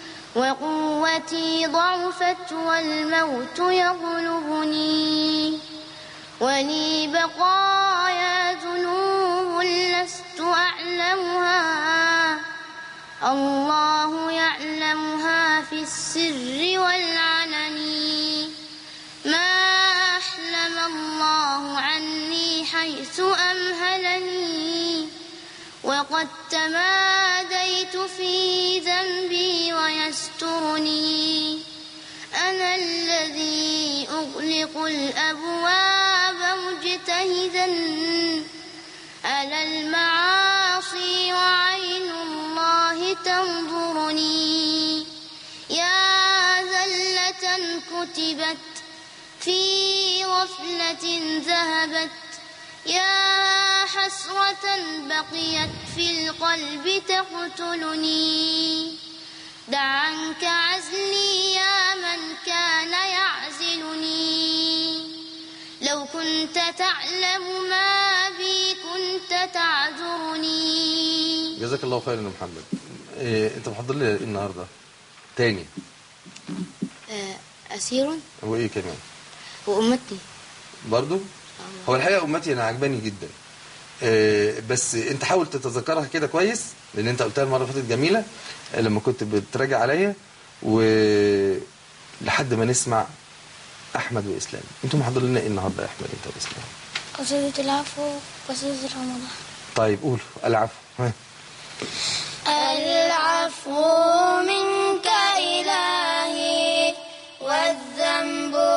Speaker 2: وقوتي ضعفت والموت يغلبني ولي بقايا ذنوب لست أعلمها الله يعلمها في السر والعلن ما أحلم الله عني حيث أمهلني وقد تماديت في ذنبي ويسترني أنا الذي أغلق الأبواب مجتهدا على المعاصي وعين الله تنظرني يا زلة كتبت في غفلة ذهبت يا حسرة بقيت في القلب تقتلني دع عنك عزلي يا من كان يعزلني لو كنت تعلم ما بي كنت تعذرني
Speaker 1: جزاك الله خيرا يا محمد إيه انت محضر لي ايه النهارده تاني
Speaker 2: آه، أسير
Speaker 1: هو ايه كمان
Speaker 2: وأمتي
Speaker 1: برضو هو الحقيقه امتي انا عجباني جدا إيه بس انت حاول تتذكرها كده كويس لان انت قلتها المره اللي فاتت جميله آه، لما كنت بتراجع عليا و لحد ما نسمع احمد واسلام انتوا محضر لنا ايه النهارده يا احمد انت واسلام
Speaker 2: قصيدة العفو قصيدة رمضان
Speaker 1: طيب قولوا العفو ها
Speaker 2: العفو منك إلهي والذنب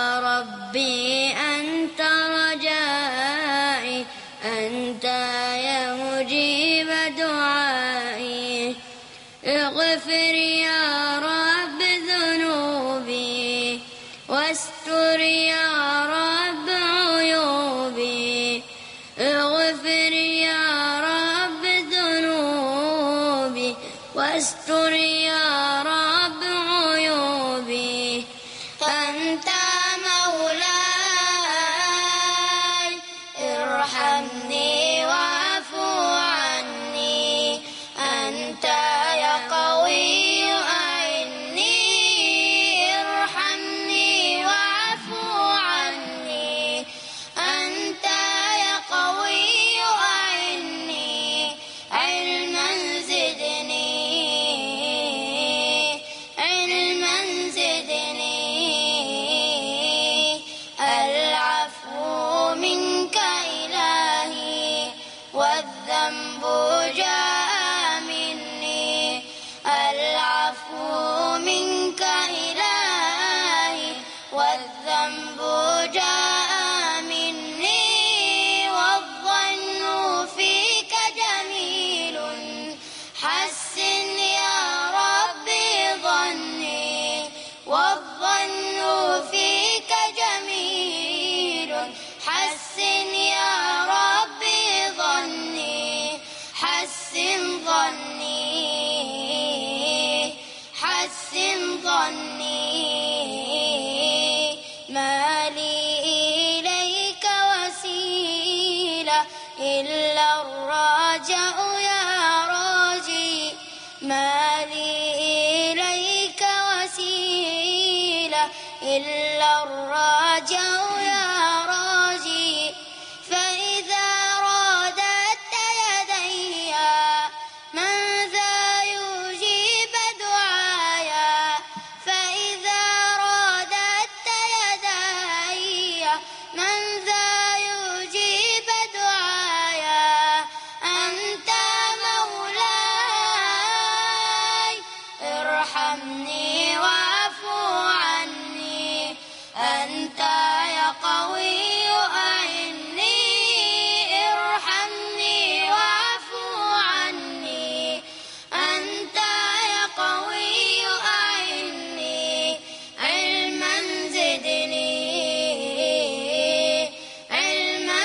Speaker 8: ربي أنت رجائي أنت يا مجيب دعائي اغفر يا رب ذنوبي واستر يا رب عيوبي اغفر يا رب ذنوبي واستر يا رب عيوبي أنت مولاي ارحمني واعفو عني أنت يا قوي أعني ارحمني واعفو عني أنت يا قوي أعني علما زدني علما زدني العفو منك إلهي والذنب جاء مني العفو منك إلهي والذنب جاء مني والظن فيك جميل حسن يا ربي ظني والظن فيك جميل حسن يا ربي ظني حسن ظني حسن ظني ما لي إليك وسيلة إلا الرجاء يا راجي ما لي إليك وسيلة إلا الرجاء يا راجي فإذا رادت يدي من ذا يجيب دعايا فإذا رادت يدي من ذا يجيب دعايا أنت مولاي ارحمني واعفو عني أنت يا قوي أعني ارحمني واعفو عني أنت يا قوي أعني علما زدني علما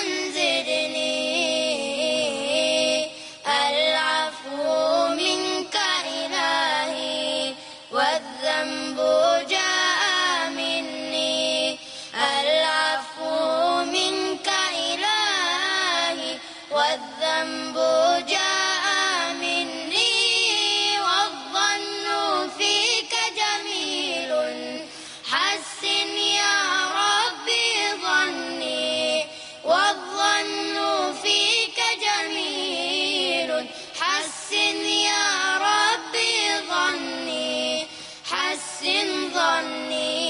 Speaker 8: زدني العفو منك إلهي والذنب جاء مني العفو منك إلهي والذنب جاء مني والظن فيك جميل حسن يا ربي ظني والظن فيك جميل حسن يا ربي ظني حسن ظني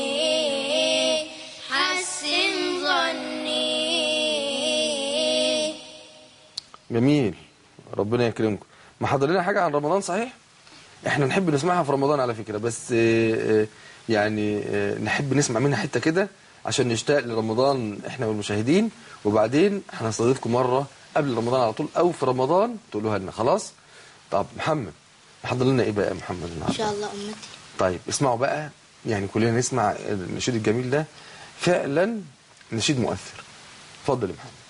Speaker 8: حسن ظني
Speaker 1: جميل ربنا يكرمكم ما حضر لنا حاجة عن رمضان صحيح احنا نحب نسمعها في رمضان على فكرة بس آه، آه، يعني آه، نحب نسمع منها حتة كده عشان نشتاق لرمضان احنا والمشاهدين وبعدين هنستضيفكم مرة قبل رمضان على طول او في رمضان تقولوها لنا خلاص طب محمد حضر لنا ايه بقى يا محمد
Speaker 2: إن
Speaker 1: النهارده
Speaker 2: شاء الله أمتي
Speaker 1: طيب اسمعوا بقى يعني كلنا نسمع النشيد الجميل ده فعلا نشيد مؤثر اتفضل يا محمد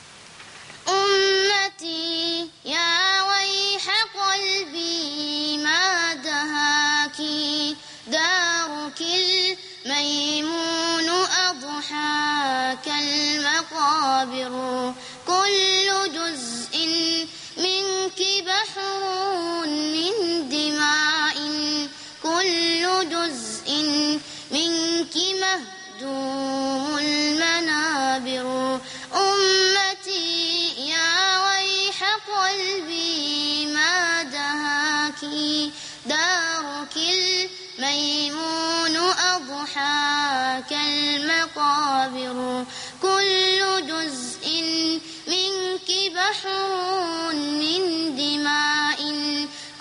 Speaker 8: أمتي يا ويح قلبي ما دهاك دارك الميمون أضحاك المقابر كل جزء منك بحر من دماء كل جزء منك مهدوم المنابر أمتي يا ويح قلبي ما دهاك دارك الميمون أضحاك المقابر كل جزء منك بحر من دماء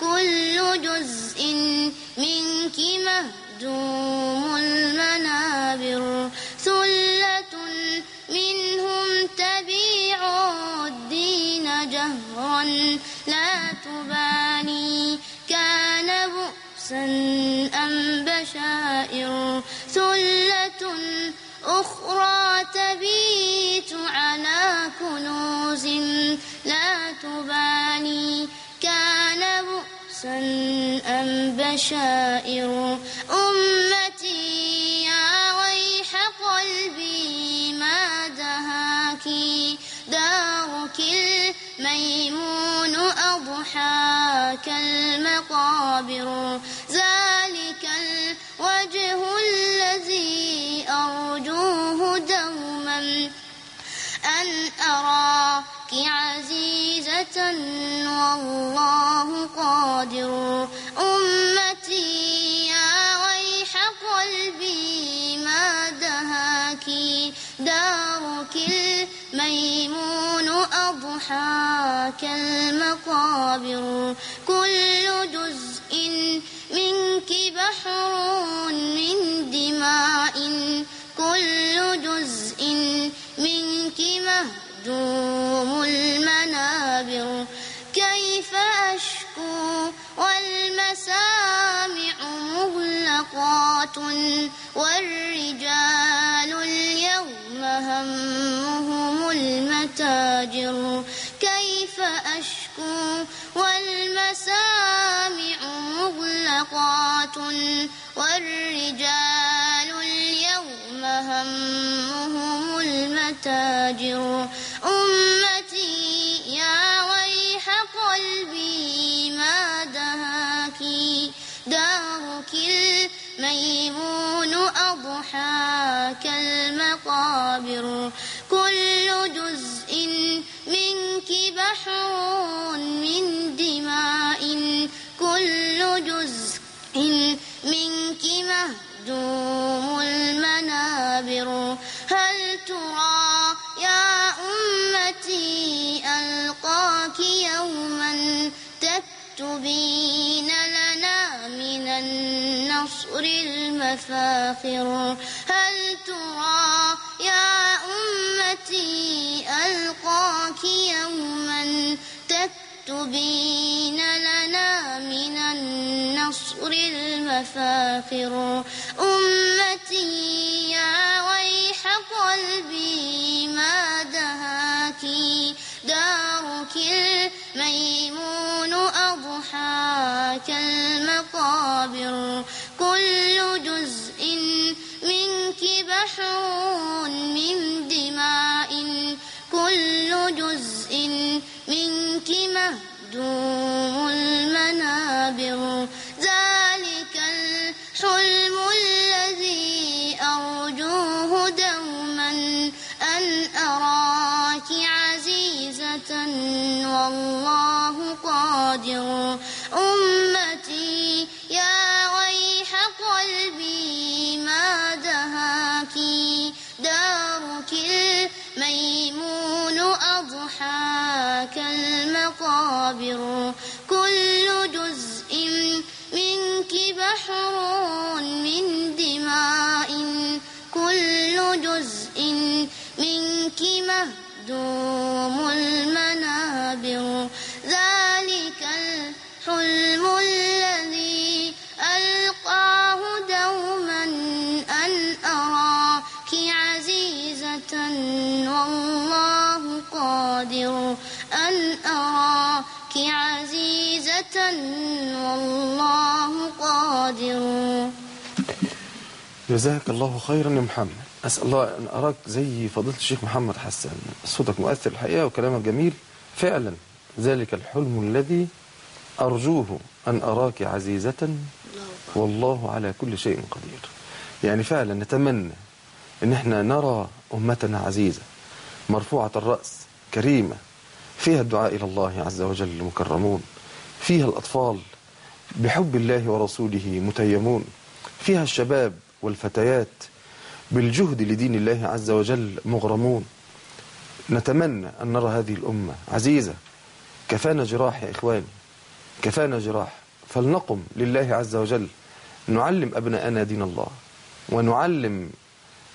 Speaker 8: كل جزء منك مهدوم المنابر المنابر ثلة منهم تبيع الدين جهرا لا تبالي كان بؤسا أم بشائر ثلة أخرى تبيت على كنوز لا تبالي كان بؤسا أم بشائر أمتي يا ويح قلبي ما دهاك دارك الميمون أضحاك المقابر ذلك الوجه الذي أرجوه دوما أن أراك عزيزة والله قادر أمتي يا ويح قلبي ما دهاك دارك الميمون أضحاك المقابر كل جزء منك بحر من دماء كل جزء منك مهدوم المنابر كيف أشكو والمسامع مغلقات والرجال اليوم همهم المتاجر كيف أشكو والمسامع مغلقات والرجال اليوم همهم المتاجر أمتي يا ويح قلبي ما دهاك دارك الميمون أضحاك المقابر كل جزء منك بحر من دماء كل جزء منك مهدوم المنابر هل ترى يا أمتي ألقاك يوما تكتبين لنا من النصر المفاخر هل ترى يا أمتي ألقاك يوما تكتبين لنا من النصر المفاخر أمتي يا ويح قلبي ما دهاك دارك الميمون أضحاك المقابر كل جزء منك بحر من دماء كل جزء منك مهدوم المنابر ذلك الحلم الذي أرجوه دوما أن أراك عزيزة والله قادر أمتي يا ويح قلبي ما دهاك دارك الميمون أضحاك المقابر كل جزء منك بحر من دماء كل جزء منك مهدوم المنابر ذلك الحلم الذي ألقاه دوما أن أراك عزيزة والله قادر أن أراك عزيزة والله قادر
Speaker 1: جزاك الله خيرا يا محمد أسأل الله أن أراك زي فضيلة الشيخ محمد حسان صوتك مؤثر الحقيقة وكلامك جميل فعلا ذلك الحلم الذي أرجوه أن أراك عزيزة والله على كل شيء قدير يعني فعلا نتمنى أن احنا نرى أمتنا عزيزة مرفوعة الرأس كريمة فيها الدعاء إلى الله عز وجل مكرمون فيها الأطفال بحب الله ورسوله متيمون فيها الشباب والفتيات بالجهد لدين الله عز وجل مغرمون نتمنى أن نرى هذه الأمة عزيزة كفانا جراح يا إخواني كفانا جراح فلنقم لله عز وجل نعلم أبناءنا دين الله ونعلم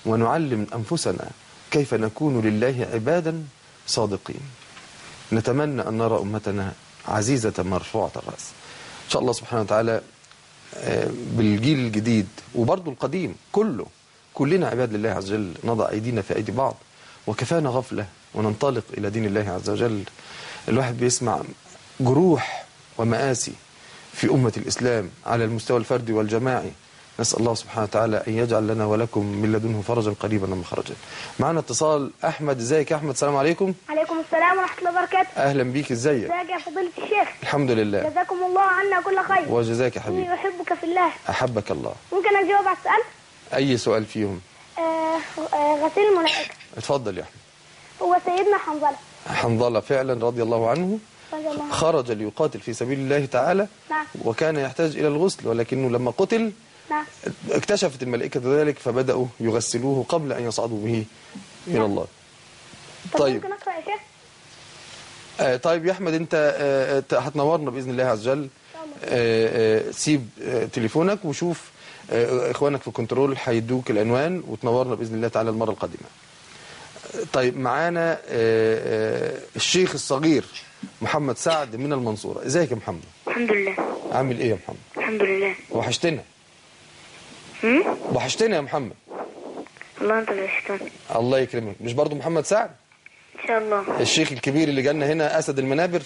Speaker 1: ونعلم أنفسنا كيف نكون لله عبادا صادقين نتمنى أن نرى أمتنا عزيزة مرفوعة الرأس إن شاء الله سبحانه وتعالى آه، بالجيل الجديد وبرضه القديم كله كلنا عباد لله عز وجل نضع أيدينا في أيدي بعض وكفانا غفلة وننطلق إلى دين الله عز وجل الواحد بيسمع جروح ومآسي في أمة الإسلام على المستوى الفردي والجماعي نسأل الله سبحانه وتعالى أن يجعل لنا ولكم من لدنه فرجا قريبا ومخرجا معنا اتصال أحمد ازيك يا أحمد السلام عليكم
Speaker 6: عليكم السلام ورحمة الله وبركاته
Speaker 1: أهلا بيك ازيك
Speaker 6: ازيك يا فضيلة الشيخ
Speaker 1: الحمد لله
Speaker 6: جزاكم الله عنا كل خير
Speaker 1: وجزاك يا
Speaker 6: إني
Speaker 1: حبيبي
Speaker 6: أحبك في الله
Speaker 1: أحبك الله
Speaker 6: ممكن أجاوب على السؤال
Speaker 1: أي سؤال فيهم
Speaker 6: آه آه غسيل الملائكة
Speaker 1: اتفضل يا أحمد
Speaker 6: هو سيدنا حنظلة
Speaker 1: حنظلة فعلا رضي الله عنه
Speaker 6: رضي الله عنه
Speaker 1: خرج ليقاتل في سبيل الله تعالى
Speaker 6: نعم
Speaker 1: وكان يحتاج إلى الغسل ولكنه لما قتل
Speaker 6: نعم
Speaker 1: اكتشفت الملائكة ذلك فبدأوا يغسلوه قبل أن يصعدوا به إلى الله
Speaker 6: طب
Speaker 1: طيب
Speaker 6: ممكن أقرأ يا شيخ
Speaker 1: آه طيب يا أحمد أنت آه آه، هتنورنا بإذن الله عز وجل آه آه سيب آه تليفونك وشوف آه إخوانك في كنترول هيدوك العنوان وتنورنا بإذن الله تعالى المرة القادمة آه، طيب معانا آه آه الشيخ الصغير محمد سعد من المنصورة ازيك يا محمد
Speaker 6: الحمد لله
Speaker 1: عامل ايه يا محمد
Speaker 6: الحمد لله
Speaker 1: وحشتنا وحشتنا يا محمد
Speaker 6: الله أنت اللي شفتني
Speaker 1: الله يكرمك مش برضو محمد سعد
Speaker 6: إن شاء الله
Speaker 1: الشيخ الكبير اللي جالنا هنا اسد المنابر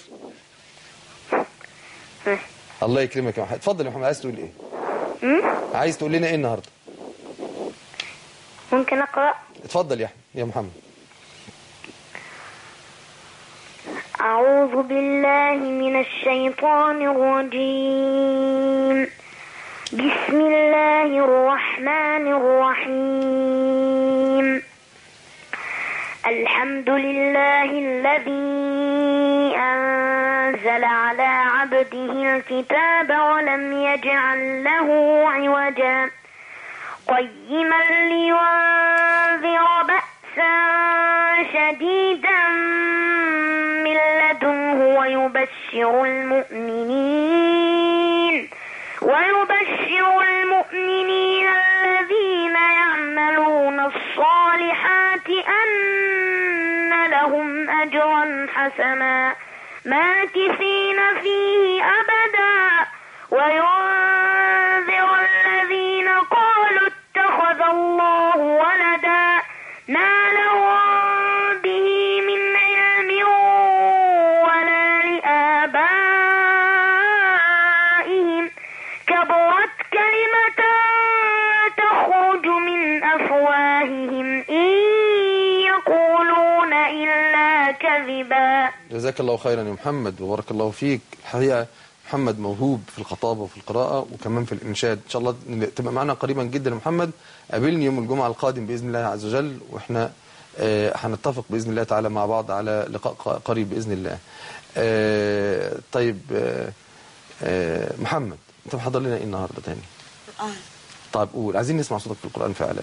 Speaker 6: ماشي.
Speaker 1: الله يكرمك يا محمد اتفضل يا محمد عايز تقول ايه
Speaker 6: مم؟
Speaker 1: عايز تقول لنا ايه النهارده
Speaker 6: ممكن أقرأ
Speaker 1: اتفضل يا احمد يا محمد
Speaker 6: أعوذ بالله من الشيطان الرجيم بسم الله الرحمن الرحيم الحمد لله الذي أنزل على عبده الكتاب ولم يجعل له عوجا قيما لينذر بأسا شديدا من لدنه ويبشر المؤمنين ويبشر المؤمنين الذين يعملون الصالحات أن لهم أجرا حسنا ماكثين فيه أبدا وينذر الذين قالوا اتخذ الله ولدا ما لهم به من علم ولا لآبائهم كبرت كلمة تخرج من أفواههم إن يقولون إلا كذبا
Speaker 1: جزاك الله خيرا يا محمد وبارك الله فيك الحقيقه محمد موهوب في الخطابه وفي القراءه وكمان في الانشاد ان شاء الله تبقى معنا قريبا جدا يا محمد قابلني يوم الجمعه القادم باذن الله عز وجل واحنا آه، هنتفق باذن الله تعالى مع بعض على لقاء ق- قريب باذن الله آه، طيب آه، آه، محمد انت محضر لنا ايه النهارده تاني
Speaker 2: القرآن
Speaker 1: طيب قول عايزين نسمع صوتك في القران فعلا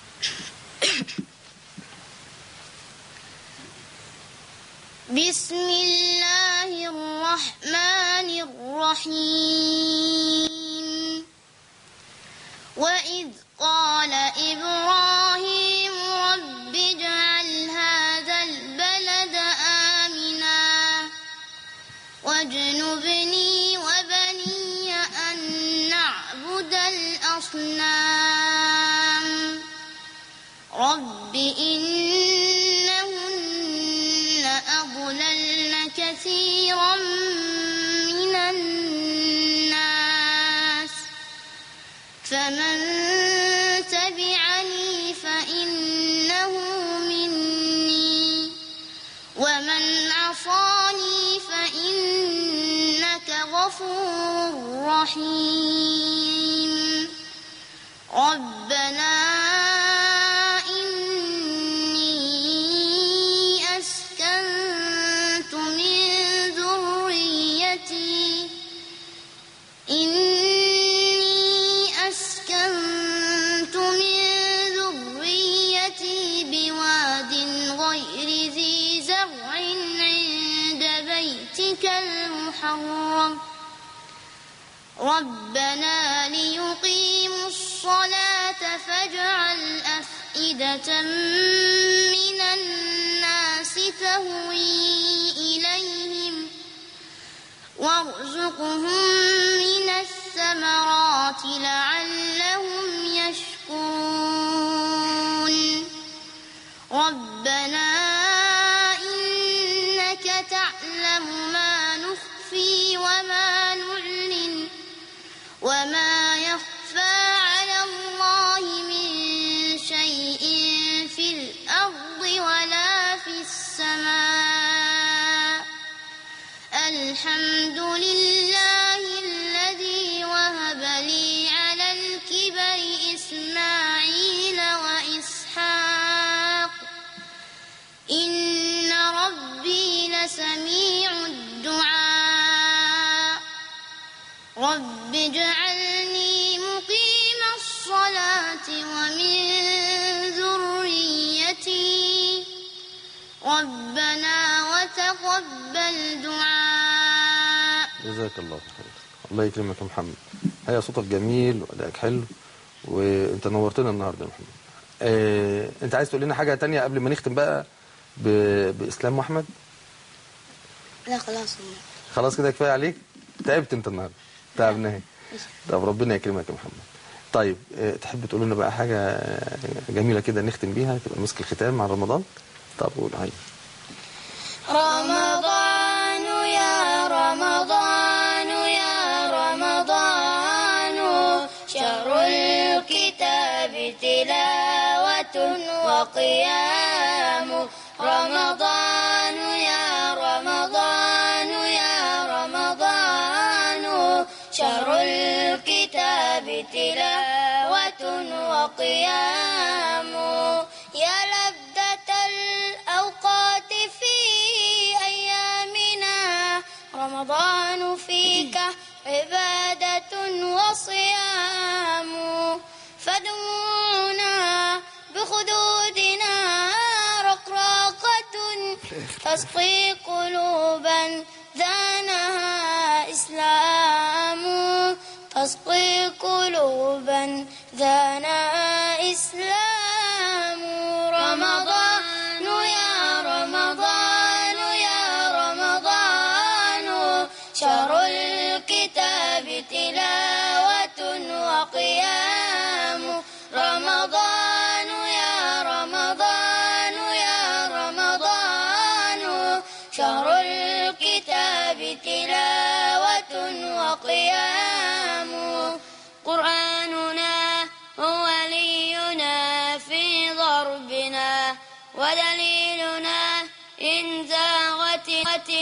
Speaker 8: بسم الله الرحمن الرحيم وإذ قال إبراهيم رب اجعل هذا البلد آمنا واجنبني وبني أن نعبد الأصنام رب إنهن أضللن كثيرا من الناس فمن تبعني فإنه مني ومن عصاني فإنك غفور رحيم ربنا إني أسكنت من ذريتي إني أسكنت من ذريتي بواد غير ذي زرع عند بيتك المحرم ربنا ليقيموا الصلاة فاجعل أفئدة من الناس تهوي إليهم وارزقهم من الثمرات لعلهم يشكرون ربنا إنك تعلم ما نخفي وما نعلن وما يخفى على الله من شيء في الأرض ولا في السماء الحمد لله الذي وهب لي على الكبر إسماعيل وإسحاق إن ربي لسميع الدعاء رب اجعلني مقيم الصلاة ومن ذريتي ربنا وتقبل دعاء
Speaker 1: جزاك الله خير الله يكرمك يا محمد هيا صوتك جميل وادائك حلو وانت نورتنا النهارده يا محمد آه، انت عايز تقول لنا حاجه تانية قبل ما نختم بقى ب... باسلام واحمد
Speaker 2: لا خلاص
Speaker 1: خلاص كده كفايه عليك تعبت انت النهارده تعب نهائي طب ربنا يكرمك يا محمد طيب آه، تحب تقول لنا بقى حاجه آه، جميله كده نختم بيها تبقى مسك الختام مع رمضان طب قول هاي
Speaker 8: رمضان يا رمضان يا رمضان شهر الكتاب تلاوة وقيام رمضان يا رمضان يا رمضان شهر الكتاب تلاوة وقيام يا لذة الأوقات في أيامنا رمضان فيك عبادة وصيام فدموعنا بخدودنا رقراقة تسقي قلوبا ذانها إسلام تسقي قلوبا ذانها إسلام رمضان يا رمضان يا رمضان شهر الكتاب تلاوة وقيام رمضان يا رمضان يا رمضان شهر الكتاب تلاوة وقيام قرآن